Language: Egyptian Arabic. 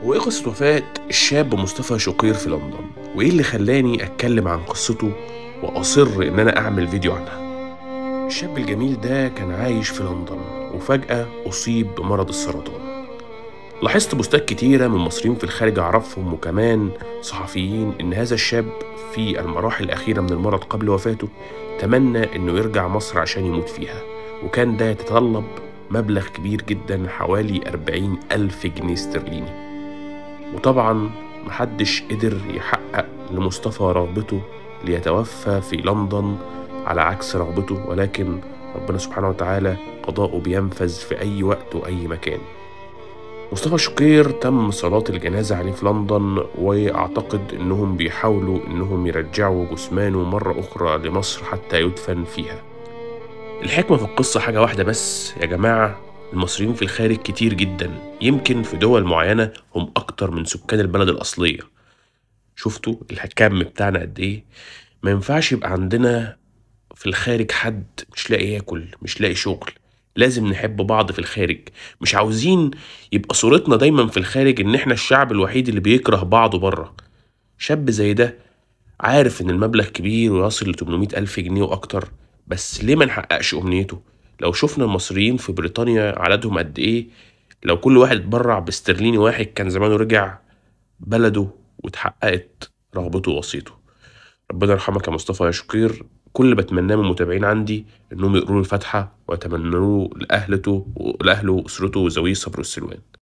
وإيه قصة وفاة الشاب مصطفى شقير في لندن؟ وإيه اللي خلاني أتكلم عن قصته وأصر إن أنا أعمل فيديو عنها؟ الشاب الجميل ده كان عايش في لندن وفجأة أصيب بمرض السرطان لاحظت بوستات كتيرة من مصريين في الخارج أعرفهم وكمان صحفيين إن هذا الشاب في المراحل الأخيرة من المرض قبل وفاته تمنى إنه يرجع مصر عشان يموت فيها وكان ده يتطلب مبلغ كبير جدا حوالي أربعين ألف جنيه استرليني وطبعا محدش قدر يحقق لمصطفى رغبته ليتوفى في لندن على عكس رغبته ولكن ربنا سبحانه وتعالى قضاؤه بينفذ في أي وقت وأي مكان مصطفى شقير تم صلاة الجنازة عليه في لندن وأعتقد إنهم بيحاولوا إنهم يرجعوا جثمانه مرة أخرى لمصر حتى يدفن فيها الحكمة في القصة حاجة واحدة بس يا جماعة المصريين في الخارج كتير جدا يمكن في دول معينة هم أكتر من سكان البلد الأصلية شفتوا الكم بتاعنا قد إيه ما ينفعش يبقى عندنا في الخارج حد مش لاقي ياكل مش لاقي شغل لازم نحب بعض في الخارج مش عاوزين يبقى صورتنا دايما في الخارج ان احنا الشعب الوحيد اللي بيكره بعضه بره شاب زي ده عارف ان المبلغ كبير ويصل ل 800 ألف جنيه وأكتر بس ليه ما نحققش أمنيته لو شفنا المصريين في بريطانيا عددهم قد ايه لو كل واحد اتبرع باسترليني واحد كان زمانه رجع بلده واتحققت رغبته ووصيته ربنا يرحمك يا مصطفى يا شقير كل اللي بتمناه من المتابعين عندي انهم يقروا له الفاتحه ويتمنوا له لاهلته ولاهله واسرته وذويه الصبر والسلوان